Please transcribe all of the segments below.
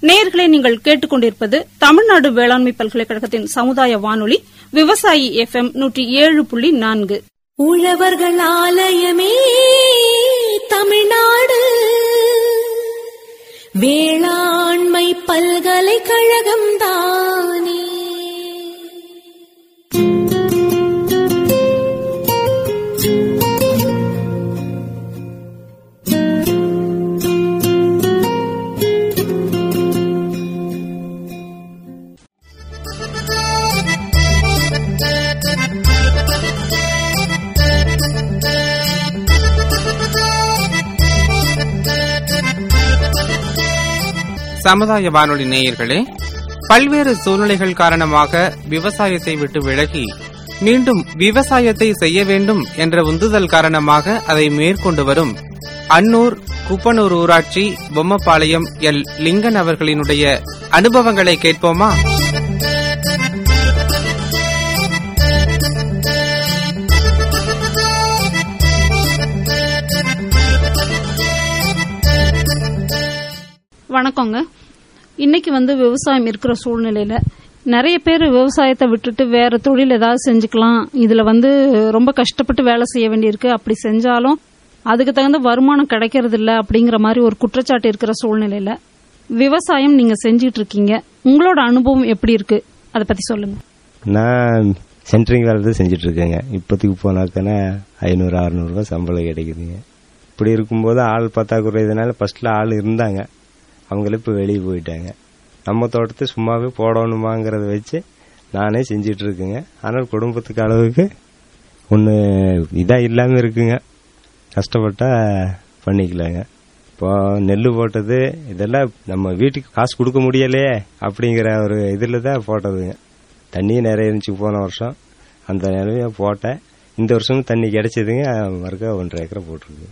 நேயர்களே நீங்கள் கேட்டுக்கொண்டிருப்பது தமிழ்நாடு வேளாண்மை பல்கலைக்கழகத்தின் சமுதாய வானொலி விவசாயி எஃப் எம் நூற்றி ஏழு புள்ளி நான்கு உழவர்கள் ஆலயமே தமிழ்நாடு வேளாண்மை பல்கலைக்கழகம் தானே சமுதாய வானொலி நேயர்களே பல்வேறு சூழ்நிலைகள் காரணமாக விவசாயத்தை விட்டு விலகி மீண்டும் விவசாயத்தை செய்ய வேண்டும் என்ற உந்துதல் காரணமாக அதை மேற்கொண்டு வரும் அன்னூர் குப்பனூர் ஊராட்சி பொம்மப்பாளையம் எல் லிங்கன் அவர்களினுடைய அனுபவங்களை கேட்போமா வணக்கங்க இன்னைக்கு வந்து விவசாயம் இருக்கிற சூழ்நிலையில நிறைய பேர் விவசாயத்தை விட்டுட்டு வேற தொழில் ஏதாவது செஞ்சுக்கலாம் இதுல வந்து ரொம்ப கஷ்டப்பட்டு வேலை செய்ய வேண்டியிருக்கு அப்படி செஞ்சாலும் அதுக்கு தகுந்த வருமானம் கிடைக்கிறது இல்ல அப்படிங்கிற மாதிரி ஒரு குற்றச்சாட்டு இருக்கிற சூழ்நிலையில விவசாயம் நீங்க செஞ்சிட்டு இருக்கீங்க உங்களோட அனுபவம் எப்படி இருக்கு அதை பத்தி சொல்லுங்க நான் சென்ட்ரிங் வேலை தான் செஞ்சுட்டு இருக்கேங்க இப்போதைக்கு போனாத்தானே ஐநூறு அறுநூறுவா சம்பளம் கிடைக்குதுங்க இப்படி இருக்கும்போது ஆள் பத்தாக்குறை இதனால ஃபர்ஸ்ட்ல ஆள் இருந்தாங்க அவங்களே இப்போ வெளியே போயிட்டாங்க நம்ம தோட்டத்தை சும்மாவே போடணுமாங்கிறத வச்சு நானே செஞ்சிட்டு இருக்கேங்க ஆனால் குடும்பத்துக்கு அளவுக்கு ஒன்று இதாக இல்லாமல் இருக்குங்க கஷ்டப்பட்டா பண்ணிக்கலாங்க இப்போ நெல் போட்டது இதெல்லாம் நம்ம வீட்டுக்கு காசு கொடுக்க முடியலையே அப்படிங்கிற ஒரு இதில் தான் போட்டதுங்க தண்ணி நிறைய இருந்துச்சு போன வருஷம் அந்த நிலைமைய போட்டேன் இந்த வருஷமும் தண்ணி கிடைச்சதுங்க மறுக்க ஒன்றரை ஏக்கரை போட்டிருக்கு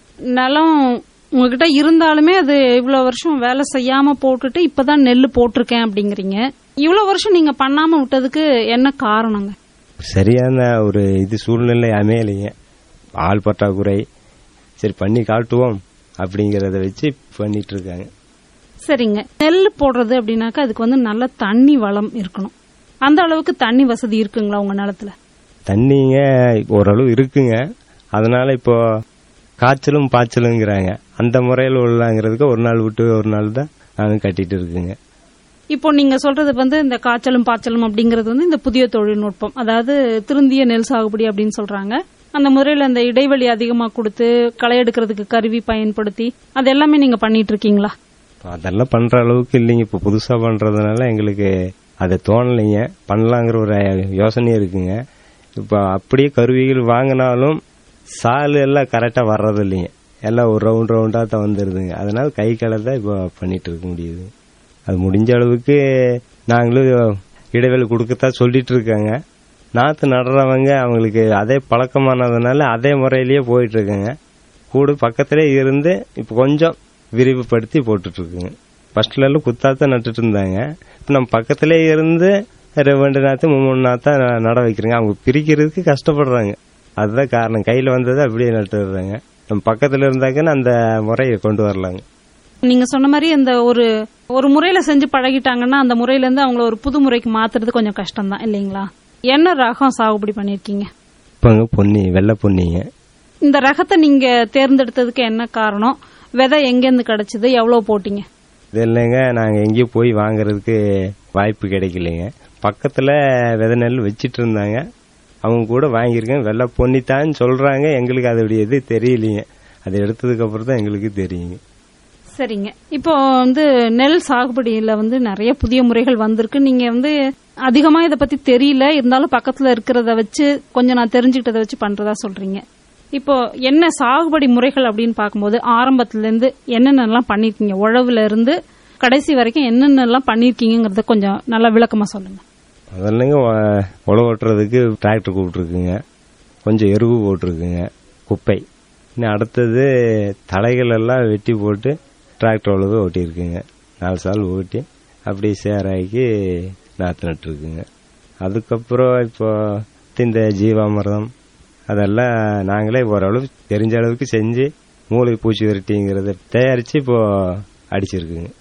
நிலம் உங்ககிட்ட இருந்தாலுமே அது இவ்வளவு வருஷம் வேலை செய்யாம போட்டுட்டு இப்பதான் நெல் போட்டிருக்கேன் அப்படிங்கறீங்க இவ்வளவு வருஷம் நீங்க பண்ணாம விட்டதுக்கு என்ன காரணங்க சரியான ஒரு இது சூழ்நிலை அமையலைங்க ஆள் பற்றாக்குறை சரி பண்ணி காட்டுவோம் அப்படிங்கறத வச்சு பண்ணிட்டு இருக்காங்க சரிங்க நெல் போடுறது அப்படின்னாக்கா அதுக்கு வந்து நல்ல தண்ணி வளம் இருக்கணும் அந்த அளவுக்கு தண்ணி வசதி இருக்குங்களா உங்க நிலத்துல தண்ணிங்க ஓரளவு இருக்குங்க அதனால இப்போ காய்ச்சலும் பாய்ச்சலுங்கிறாங்க அந்த முறையில் உள்ளாங்கிறதுக்கு ஒரு நாள் விட்டு ஒரு நாள் தான் நாங்கள் கட்டிட்டு இருக்குங்க இப்போ நீங்க சொல்றது வந்து இந்த காய்ச்சலும் பாய்ச்சலும் அப்படிங்கறது வந்து இந்த புதிய தொழில்நுட்பம் அதாவது திருந்திய நெல் சாகுபடி அப்படின்னு சொல்றாங்க அந்த முறையில அந்த இடைவெளி அதிகமா கொடுத்து களை எடுக்கிறதுக்கு கருவி பயன்படுத்தி அது எல்லாமே நீங்க பண்ணிட்டு இருக்கீங்களா அதெல்லாம் பண்ற அளவுக்கு இல்லைங்க இப்போ புதுசா பண்றதுனால எங்களுக்கு அதை தோணலைங்க பண்ணலாங்கிற ஒரு யோசனை இருக்குங்க இப்போ அப்படியே கருவிகள் வாங்கினாலும் சால் எல்லாம் கரெக்டா வர்றது இல்லைங்க எல்லாம் ஒரு ரவுண்ட் ரவுண்டா தான் வந்துருதுங்க அதனால கை களை தான் இப்போ பண்ணிட்டு இருக்க முடியுது அது முடிஞ்ச அளவுக்கு நாங்களும் இடைவெளி கொடுக்கத்தான் சொல்லிட்டு இருக்காங்க நாத்து நடுறவங்க அவங்களுக்கு அதே பழக்கமானதுனால அதே முறையிலேயே போயிட்டு இருக்காங்க கூடு பக்கத்திலே இருந்து இப்போ கொஞ்சம் விரிவுபடுத்தி போட்டுட்டு இருக்குங்க ஃபர்ஸ்ட்ல எல்லாம் குத்தாத்தான் நட்டுட்டு இருந்தாங்க இப்போ நம்ம பக்கத்திலே இருந்து ரெண்டு நாத்து மூணு நாத்தா நட வைக்கிறேங்க அவங்க பிரிக்கிறதுக்கு கஷ்டப்படுறாங்க அதுதான் காரணம் கையில வந்ததை அப்படியே நட்டுடுறாங்க நம்ம பக்கத்துல இருந்தாக்கன்னு அந்த முறையை கொண்டு வரலாங்க நீங்க சொன்ன மாதிரி இந்த ஒரு ஒரு முறையில செஞ்சு பழகிட்டாங்கன்னா அந்த முறையில இருந்து அவங்கள ஒரு புது முறைக்கு மாத்துறது கொஞ்சம் கஷ்டம் தான் இல்லைங்களா என்ன ரகம் சாகுபடி பண்ணிருக்கீங்க இப்போங்க பொன்னி வெள்ளை பொன்னிங்க இந்த ரகத்தை நீங்க தேர்ந்தெடுத்ததுக்கு என்ன காரணம் விதை எங்கேருந்து கிடைச்சது எவ்வளவு போட்டீங்க இது இல்லைங்க நாங்க எங்கேயும் போய் வாங்குறதுக்கு வாய்ப்பு கிடைக்கலைங்க பக்கத்துல விதை நெல் வச்சிட்டு இருந்தாங்க அவங்க கூட வாங்கியிருக்கேன் வெள்ளை பொன்னித்தான்னு சொல்றாங்க எங்களுக்கு அதோடைய இது தெரியலைங்க அதை எடுத்ததுக்கு அப்புறம் தான் எங்களுக்கு தெரியுங்க சரிங்க இப்போ வந்து நெல் சாகுபடியில வந்து நிறைய புதிய முறைகள் வந்திருக்கு நீங்க வந்து அதிகமா இத பத்தி தெரியல இருந்தாலும் பக்கத்துல இருக்கிறத வச்சு கொஞ்சம் நான் தெரிஞ்சுக்கிட்டதை வச்சு பண்றதா சொல்றீங்க இப்போ என்ன சாகுபடி முறைகள் அப்படின்னு பார்க்கும்போது ஆரம்பத்துல இருந்து என்னென்னலாம் பண்ணிருக்கீங்க உழவுல இருந்து கடைசி வரைக்கும் என்னென்னலாம் பண்ணிருக்கீங்கிறத கொஞ்சம் நல்லா விளக்கமா சொல்லுங்க அதெல்லாங்க உ- உழவு ஓட்டுறதுக்கு டிராக்டர் கூப்பிட்டுருக்குங்க கொஞ்சம் எருவு போட்டிருக்குங்க குப்பை இன்னும் அடுத்தது தலைகள் எல்லாம் வெட்டி போட்டு டிராக்டர் உழவு ஓட்டியிருக்குங்க நாலு சால் ஓட்டி அப்படியே சேராக்கி நாற்று நட்டுருக்குங்க அதுக்கப்புறம் இப்போ இந்த ஜீவாமிர்தம் அதெல்லாம் நாங்களே ஓரளவு தெரிஞ்ச அளவுக்கு செஞ்சு மூளை பூச்சி விரட்டிங்கிறத தயாரித்து இப்போ அடிச்சிருக்குங்க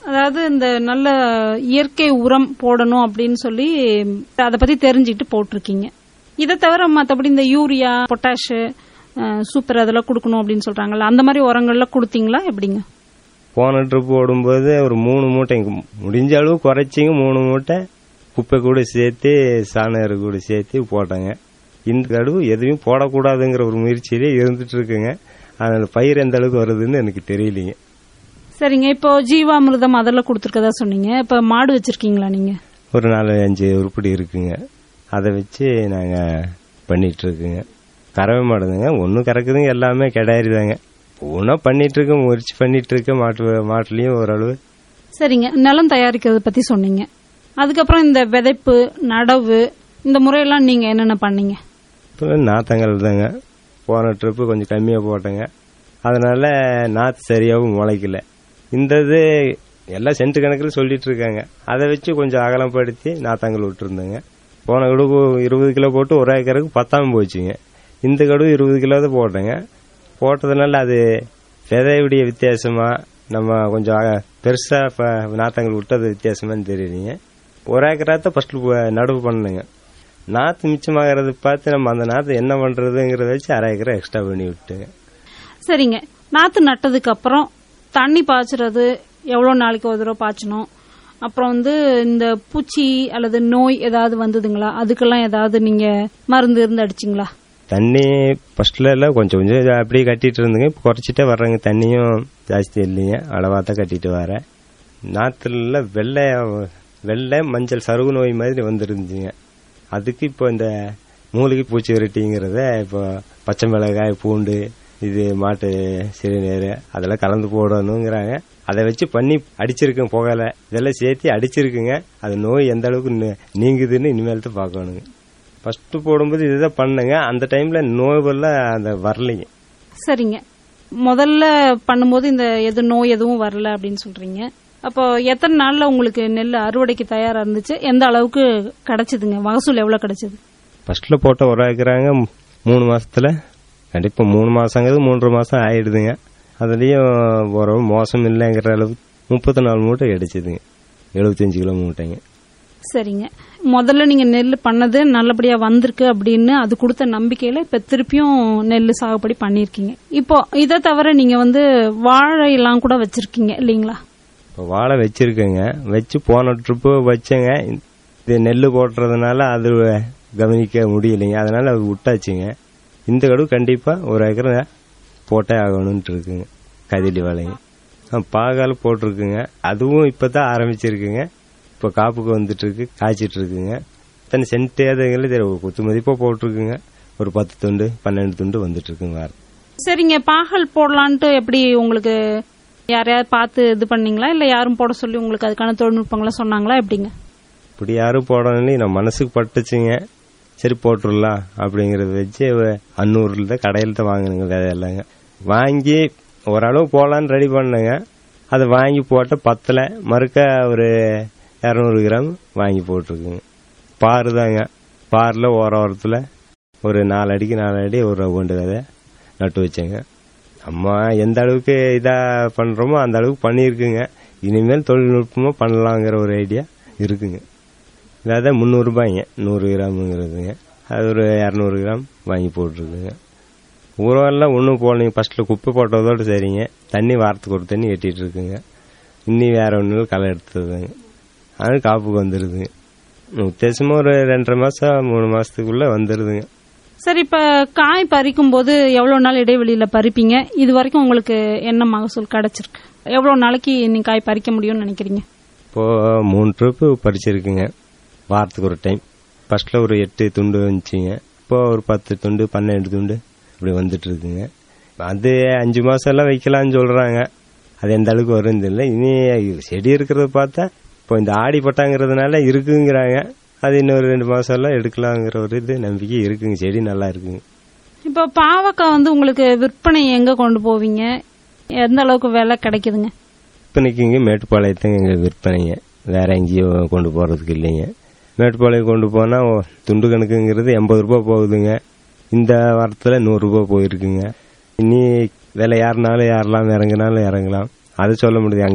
அதாவது இந்த நல்ல இயற்கை உரம் போடணும் அப்படின்னு சொல்லி அதை பத்தி தெரிஞ்சுக்கிட்டு போட்டிருக்கீங்க இதை தவிர மற்றபடி இந்த யூரியா பொட்டாஷ் சூப்பர் அதெல்லாம் கொடுக்கணும் அப்படின்னு சொல்றாங்கல்ல அந்த மாதிரி உரங்கள்லாம் கொடுத்தீங்களா எப்படிங்க போன ட்ரிப் ஓடும்போது ஒரு மூணு மூட்டைங்க முடிஞ்ச அளவு குறைச்சிங்க மூணு மூட்டை குப்பை கூட சேர்த்து சாணர் கூட சேர்த்து போட்டாங்க இந்த தடவை எதுவும் போடக்கூடாதுங்கிற ஒரு முயற்சியிலே இருந்துட்டு இருக்குங்க அதனால பயிர் எந்த அளவுக்கு வருதுன்னு எனக்கு தெரியலைங்க சரிங்க இப்போ ஜீவாமிர்தம் அதெல்லாம் கொடுத்துருக்கதா சொன்னீங்க இப்ப மாடு வச்சிருக்கீங்களா நீங்க ஒரு நாலு அஞ்சு உருப்படி இருக்குங்க அதை வச்சு நாங்கள் பண்ணிட்டு இருக்குங்க கறவை மாடுதுங்க ஒன்றும் கறக்குதுங்க எல்லாமே கிடாரிதாங்க ஒன்றா பண்ணிட்டு இருக்கேன் முயற்சி பண்ணிட்டு இருக்கேன் மாட்டு மாட்டுலயும் ஓரளவு சரிங்க நிலம் தயாரிக்கிறத பத்தி சொன்னீங்க அதுக்கப்புறம் இந்த விதைப்பு நடவு இந்த முறையெல்லாம் நீங்க என்னென்ன பண்ணீங்க இப்போ நாத்தங்கள் தாங்க போன ட்ரிப்பு கொஞ்சம் கம்மியாக போட்டேங்க அதனால நாற்று சரியாகவும் முளைக்கல இந்த இது எல்லாம் சென்ட் கணக்கில் சொல்லிட்டு இருக்காங்க அதை வச்சு கொஞ்சம் அகலப்படுத்தி நாத்தாங்கல் விட்டுருந்தேங்க போன கடுவு இருபது கிலோ போட்டு ஒரு ஏக்கருக்கு பத்தாம போச்சுங்க இந்த கடுவு இருபது கிலோ தான் போட்டேங்க போட்டதுனால அது விதையுடைய வித்தியாசமா நம்ம கொஞ்சம் அக- பெருசா இப்ப நாத்தாங்கல் விட்டது வித்தியாசமான்னு தெரியலீங்க ஒரு ஏக்கராத்த ஃபர்ஸ்ட் நடவு பண்ணுங்க நாத்து மிச்சமாகறது பார்த்து நம்ம அந்த நாத்து என்ன பண்றதுங்கிறத வச்சு அரை ஏக்கரை எக்ஸ்ட்ரா பண்ணி விட்டுங்க சரிங்க நாத்து நட்டதுக்கு அப்புறம் தண்ணி பாய்ச்சுறது எவ்வளவு நாளைக்கு ஒரு தடவை பாய்ச்சணும் அப்புறம் வந்து இந்த பூச்சி அல்லது நோய் ஏதாவது வந்ததுங்களா அதுக்கெல்லாம் ஏதாவது நீங்க மருந்து இருந்து அடிச்சிங்களா தண்ணி ஃபர்ஸ்ட்ல எல்லாம் கொஞ்சம் கொஞ்சம் அப்படியே கட்டிட்டு இருந்துங்க இப்போ குறைச்சிட்டே வர்றாங்க தண்ணியும் ஜாஸ்தி இல்லைங்க அளவா தான் கட்டிட்டு வரேன் நாத்துல வெள்ளை வெள்ளை மஞ்சள் சருகு நோய் மாதிரி வந்துருந்துச்சுங்க அதுக்கு இப்போ இந்த மூலிகை பூச்சி விரட்டிங்கிறத இப்போ பச்சை மிளகாய் பூண்டு இது மாட்டு சிறுநீர் அதெல்லாம் கலந்து போடணுங்கிறாங்க அதை வச்சு பண்ணி அடிச்சிருக்கேன் புகலை இதெல்லாம் சேர்த்து அடிச்சிருக்குங்க அது நோய் எந்த அளவுக்கு நி- நீங்குதுன்னு இனிமேல் தான் பார்க்கணுங்க ஃபர்ஸ்ட் போடும்போது இதுதான் பண்ணுங்க அந்த டைம்ல நோய்கள்லாம் அந்த வரலைங்க சரிங்க முதல்ல பண்ணும்போது இந்த எது நோய் எதுவும் வரல அப்படின்னு சொல்றீங்க அப்போ எத்தனை நாள்ல உங்களுக்கு நெல் அறுவடைக்கு தயாரா இருந்துச்சு எந்த அளவுக்கு கிடைச்சதுங்க மகசூல் எவ்வளவு கிடைச்சது ஃபர்ஸ்ட்ல போட்ட ஒரு ஏக்கராங்க மூணு மாசத்துல கண்டிப்பா மூணு மாசங்கிறது மூன்றரை மாசம் ஆயிடுதுங்க அதுலயும் ஒரு மோசம் இல்லைங்கிற அளவுக்கு முப்பத்தி நாலு மூட்டை கிடைச்சதுங்க எழுபத்தஞ்சு கிலோ மூட்டைங்க சரிங்க முதல்ல நீங்க நெல் பண்ணது நல்லபடியா வந்திருக்கு அப்படின்னு அது கொடுத்த நம்பிக்கையில இப்ப திருப்பியும் நெல் சாகுபடி பண்ணிருக்கீங்க இப்போ இதை தவிர நீங்க வந்து வாழை எல்லாம் கூட வச்சிருக்கீங்க இல்லீங்களா இப்போ வாழை வச்சிருக்கேங்க வச்சு போன ட்ரிப்பு வச்சேங்க இது நெல் போட்டுறதுனால அது கவனிக்க முடியலைங்க அதனால அது விட்டாச்சுங்க இந்த கடுவு கண்டிப்பா ஒரு ஏக்கரை போட்டே ஆகணும்னு இருக்குங்க கதிலி வாழைங்க ஆ, பாகால் போட்டிருக்குங்க அதுவும் இப்பதான் ஆரம்பிச்சிருக்குங்க இப்போ காப்புக்கு வந்துட்டு இருக்கு காய்ச்சிட்டு இருக்குங்க தனி சென்ட் அதுங்களே தெரியும் குத்து மதிப்பா போட்டிருக்குங்க ஒரு பத்து துண்டு பன்னெண்டு துண்டு வந்துட்டு இருக்குங்க வாரம் சரிங்க பாகல் போடலான்ட்டு எப்படி உங்களுக்கு யாரையாவது பார்த்து இது பண்ணீங்களா இல்ல யாரும் போட சொல்லி உங்களுக்கு அதுக்கான தொழில்நுட்பங்களை சொன்னாங்களா எப்படிங்க இப்படி யாரும் போடணும்னு நம்ம மனசுக்கு பட்டுச்சுங்க சரி போட்டுடலாம் அப்படிங்கறத வச்சு வ- அன்னூர்ல தான் கடையில தான் வாங்கினுங்க விதையெல்லாங்க வாங்கி ஓரளவு போடலான்னு ரெடி பண்ணுங்க அதை வாங்கி போட்ட பத்தல மறுக்க ஒரு இரநூறு கிராம் வாங்கி போட்டிருக்குங்க பாரு தாங்க பாரில் ஓர ஓரத்தில் ஒரு நாலு அடிக்கு நாலு அடி ஒரு ரவுண்டு விதை நட்டு வச்சேங்க நம்ம எந்த அளவுக்கு இதா பண்றோமோ அந்த அளவுக்கு பண்ணியிருக்குங்க இனிமேல் தொழில்நுட்பமா பண்ணலாங்கிற ஒரு ஐடியா இருக்குங்க விதை முந்நூறுபாய்ங்க நூறு கிராமுங்கிறதுங்க அது ஒரு இரநூறு கிராம் வாங்கி போட்டிருக்குங்க உரம்லாம் ஒன்றும் போடலைங்க ஃபர்ஸ்ட்ல குப்பை போட்டதோடு சரிங்க தண்ணி வாரத்துக்கு ஒரு தண்ணி கட்டிட்டு இருக்குங்க இன்னி வேற ஒன்றும் களை எடுத்ததுங்க அது காப்புக்கு வந்துடுதுங்க உத்தேசமா ஒரு ரெண்டரை மாசம் மூணு மாசத்துக்குள்ள வந்துடுதுங்க சரி இப்ப காய் பறிக்கும் போது எவ்வளவு நாள் இடைவெளியில பறிப்பீங்க இது வரைக்கும் உங்களுக்கு என்ன மகசூல் கிடைச்சிருக்கு எவ்வளவு நாளைக்கு நீங்க காய் பறிக்க முடியும்னு நினைக்கிறீங்க இப்போ மூணு ட்ரிப்பு பறிச்சிருக்குங்க வாரத்துக்கு ஒரு டைம் ஃபர்ஸ்ட்ல ஒரு எட்டு துண்டு வந்துச்சுங்க இப்போ ஒரு பத்து துண்டு பன்னெண்டு துண்டு இப்படி வந்துட்டு இருக்குங்க அது அஞ்சு மாசம் எல்லாம் வைக்கலாம்னு சொல்றாங்க அது எந்த அளவுக்கு வரும்னு தெரியல இனி செடி இருக்கிறத பார்த்தா இப்போ இந்த ஆடி பட்டாங்கிறதுனால இருக்குங்கிறாங்க அது இன்னொரு ரெண்டு மாசம் எல்லாம் எடுக்கலாங்கிற ஒரு இது நம்பிக்கை இருக்குங்க செடி நல்லா இருக்குங்க இப்போ பாவக்காய் வந்து உங்களுக்கு விற்பனை எங்க கொண்டு போவீங்க எந்த அளவுக்கு விலை கிடைக்குதுங்க விற்பனைக்கு இங்கே மேட்டுப்பாளையத்துக்கு எங்க விற்பனைங்க வேற எங்கேயும் கொண்டு போறதுக்கு இல்லைங்க மேட்டுப்பாளையம் கொண்டு போனா ஓ, துண்டு கணக்குங்கிறது எண்பது ரூபாய் போகுதுங்க இந்த வாரத்துல நூறு ரூபாய் போயிருக்குங்க இனி விலை யாருனாலும் யாரெல்லாம் இறங்கினாலும் இறங்கலாம் அது சொல்ல முடியாது அங்க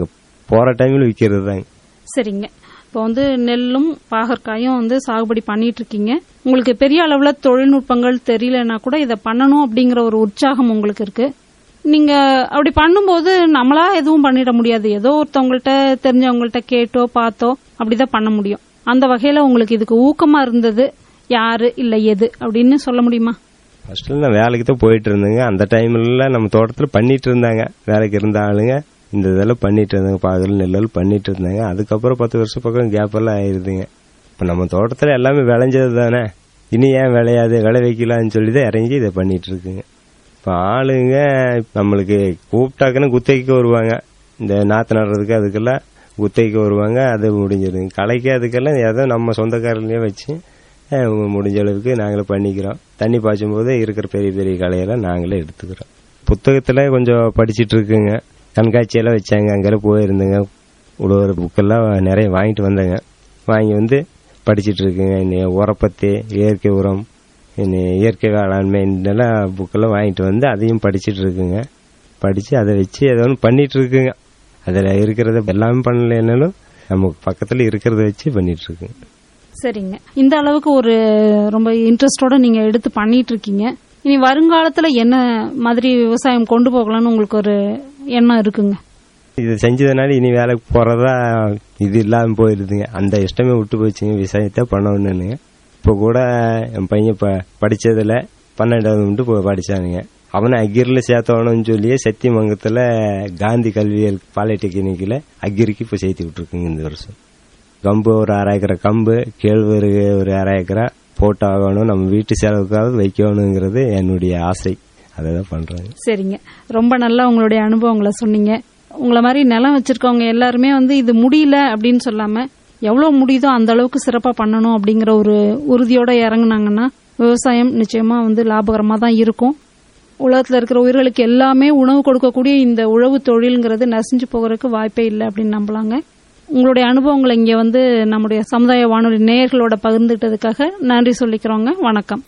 போற டைம்ல விற்கிறது தாங்க சரிங்க இப்போ வந்து நெல்லும் பாகற்காயும் வந்து சாகுபடி பண்ணிட்டு இருக்கீங்க உங்களுக்கு பெரிய அளவுல தொழில்நுட்பங்கள் தெரியலனா கூட இதை பண்ணணும் அப்படிங்கிற ஒரு உற்சாகம் உங்களுக்கு இருக்கு நீங்க அப்படி பண்ணும்போது நம்மளா எதுவும் பண்ணிட முடியாது ஏதோ ஒருத்தவங்கள்ட்ட தெரிஞ்சவங்கள்ட்ட கேட்டோ பார்த்தோ அப்படிதான் பண்ண முடியும் அந்த வகையில உங்களுக்கு இதுக்கு ஊக்கமா இருந்தது யாரு இல்ல எது அப்படின்னு சொல்ல முடியுமா ஃபர்ஸ்ட்ல நான் வேலைக்கு தான் போயிட்டு இருந்தேங்க அந்த டைம்ல நம்ம தோட்டத்துல பண்ணிட்டு இருந்தாங்க வேலைக்கு இருந்த ஆளுங்க இந்த இதெல்லாம் பண்ணிட்டு இருந்தாங்க பாகல் நெல்லல் பண்ணிட்டு இருந்தாங்க அதுக்கப்புறம் பத்து வருஷம் பக்கம் கேப் எல்லாம் ஆயிருதுங்க இப்ப நம்ம தோட்டத்துல எல்லாமே விளைஞ்சது தானே இனி ஏன் விளையாது விளை வைக்கலாம்னு சொல்லி தான் இறங்கி இதை பண்ணிட்டு இருக்குங்க இப்ப ஆளுங்க நம்மளுக்கு கூப்பிட்டாக்குன்னு குத்தகைக்கு வருவாங்க இந்த நாத்து நடுறதுக்கு அதுக்கெல்லாம் குத்தகைக்கு வருவாங்க அது முடிஞ்சிருங்க களைக்கு அதுக்கெல்லாம் ஏதோ நம்ம சொந்தக்காரர்களையே வச்சு அஹ், முடிஞ்ச அளவுக்கு நாங்களே பண்ணிக்கிறோம் தண்ணி பாய்ச்சும் போது இருக்கிற பெரிய பெரிய களையெல்லாம் நாங்களே எடுத்துக்கிறோம் புத்தகத்துல கொஞ்சம் படிச்சிட்டு இருக்குங்க கண்காட்சியெல்லாம் வச்சாங்க அங்கெல்லாம் போயிருந்தேங்க உழவர் புக்கெல்லாம் நிறைய வாங்கிட்டு வந்தேங்க வாங்கி வந்து படிச்சிட்டு இருக்குங்க இன்னி உரப்பத்தி இயற்கை உரம் இன்னி இயற்கை வேளாண்மை இதெல்லாம் புக்கெல்லாம் வாங்கிட்டு வந்து அதையும் படிச்சிட்டு இருக்குங்க படிச்சு அதை வச்சு ஏதோ ஒன்று பண்ணிட்டு இருக்குங்க அதில் இருக்கிறத எல்லாமே பண்ணலைன்னாலும் நம்ம பக்கத்தில் இருக்கிறத வச்சு பண்ணிட்டு இருக்குங்க சரிங்க இந்த அளவுக்கு ஒரு ரொம்ப இன்ட்ரெஸ்டோட நீங்க எடுத்து பண்ணிட்டு இருக்கீங்க இனி வருங்காலத்துல என்ன மாதிரி விவசாயம் கொண்டு போகலாம்னு உங்களுக்கு ஒரு எண்ணம் இருக்குங்க இது செஞ்சதுனால இனி வேலைக்கு போறதா இது இல்லாம போயிருதுங்க அந்த இஷ்டமே விட்டு போச்சுங்க விவசாயத்தை பண்ணணும்னுங்க இப்போ கூட என் பையன் இப்ப படிச்சதுல பன்னெண்டாவது மட்டும் இப்போ படிச்சானுங்க அவனை அக்கிரில சேர்த்தவனும் சொல்லியே சத்தியமங்கத்துல காந்தி கல்வியல் பாலிடெக்னிக்ல அக்கிரிக்கு இப்போ சேர்த்து விட்டுருக்குங்க இந்த வருஷம் கம்பு ஒரு அரை ஏக்கரை கம்பு கேழ்வரகு ஒரு அரை ஏக்கரா போட்டு ஆகணும் நம்ம வீட்டு செலவுக்காவது வைக்கணுங்கிறது என்னுடைய ஆசை அதை தான் பண்றாங்க சரிங்க ரொம்ப நல்லா உங்களுடைய அனுபவங்களை சொன்னீங்க உங்களை மாதிரி நிலம் வச்சிருக்கவங்க எல்லாருமே வந்து இது முடியல அப்படின்னு சொல்லாம எவ்வளவு முடியுதோ அந்த அளவுக்கு சிறப்பா பண்ணணும் அப்படிங்கிற ஒரு உறுதியோட இறங்குனாங்கன்னா விவசாயம் நிச்சயமா வந்து லாபகரமா தான் இருக்கும் உலகத்துல இருக்கிற உயிர்களுக்கு எல்லாமே உணவு கொடுக்கக்கூடிய இந்த உழவு தொழில்ங்கிறது நசிஞ்சு போகிறதுக்கு வாய்ப்பே இல்லை அப்படின்னு நம்பலாங்க உங்களுடைய அனுபவங்களை இங்க வந்து நம்முடைய சமுதாய வானொலி நேயர்களோட பகிர்ந்துட்டதுக்காக நன்றி சொல்லிக்கிறோங்க வணக்கம்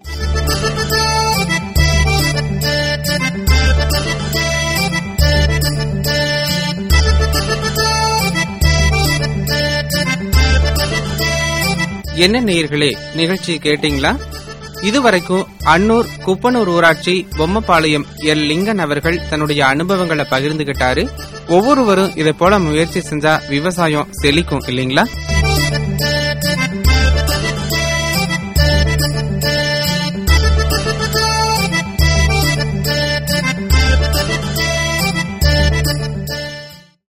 என்ன நேயர்களே நிகழ்ச்சி கேட்டீங்களா இதுவரைக்கும் அன்னூர் குப்பனூர் ஊராட்சி பொம்மபாளையம் எல் லிங்கன் அவர்கள் தன்னுடைய அனுபவங்களை பகிர்ந்துகிட்டாரு ஒவ்வொருவரும் இதை போல முயற்சி செஞ்சா விவசாயம் செழிக்கும் இல்லைங்களா